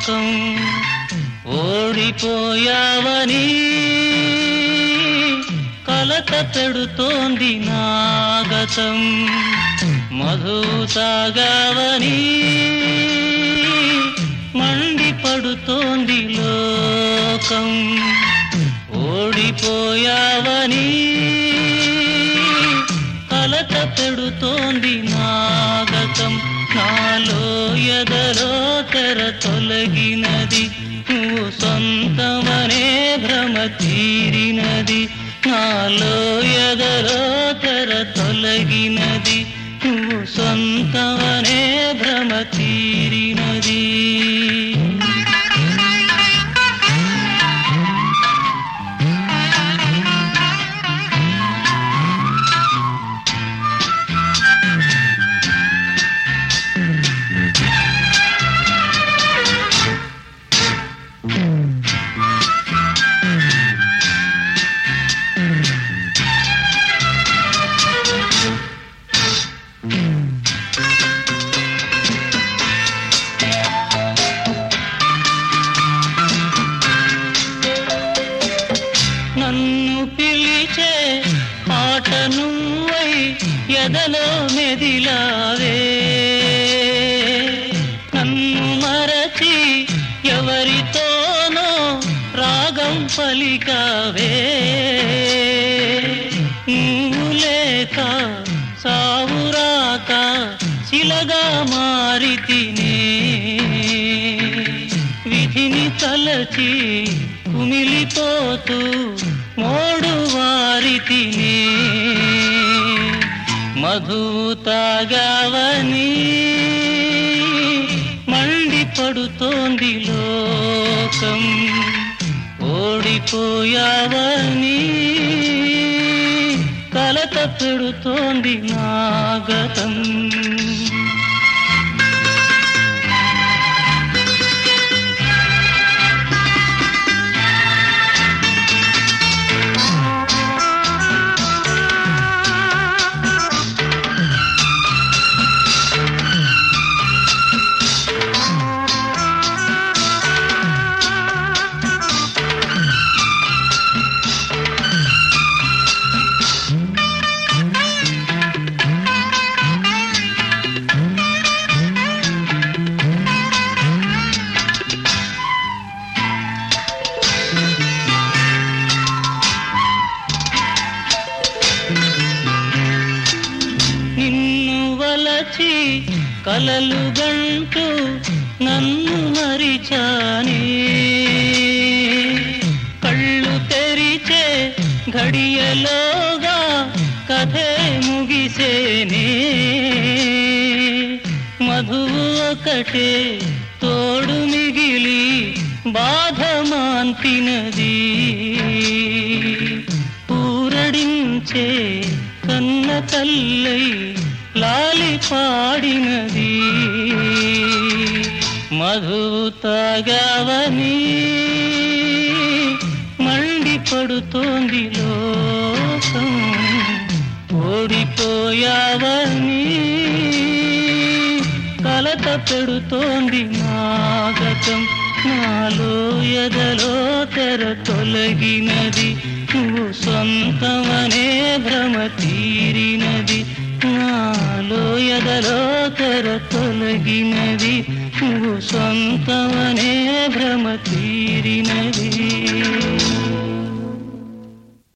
లోకం ఓడిపోయావని కలత పెడుతోంది నాగతం మధు తాగావని మండిపడుతోంది లోకం ఓడిపోయావని కలత పెడుతోంది నాగతం నాలో ఎదరో తెర తొలగినది నువ్వు సొంతమనే భ్రమ తీరినది నాలో ఎదరో తెర తొలగినది నువ్వు సొంతమనే భ్రమ తీరినది నన్ను పిలిచే పాట నువ్వై ఎదలో మెదిలావే నన్ను మరచి ఎవరితోనో రాగం పలికావే నువ్వు లేక సావురాక శిలగా మారితినే విధిని తలచి కుమిలిపోతూ మోడు వారితినే మధు తాగావని మండిపడుతోంది లోకం ఓడిపోయావని కలత పెడుతోంది నాగతం నిన్ను వలచి కలలు గంటూ నన్ను మరిచానే కళ్ళు తెరిచే ఘడియలోగా కథే ముగిసేనే మధువు ఒకటే తోడు మిగిలి బాధ మాంతినది పూరడించే కన్న తల్లై లాలి పాడినది మధు తాగావని మండిపడుతోంది లోకం ఓడిపోయావని కలత పెడుతోంది నాగతం నాలో ఎదలో తెర తొలగినది నువ్వు సొంతమనే భ్రమ తీరినది నాలో ఎదలో తెర తొలగినది నువ్వు సొంతమనే భ్రమ తీరినది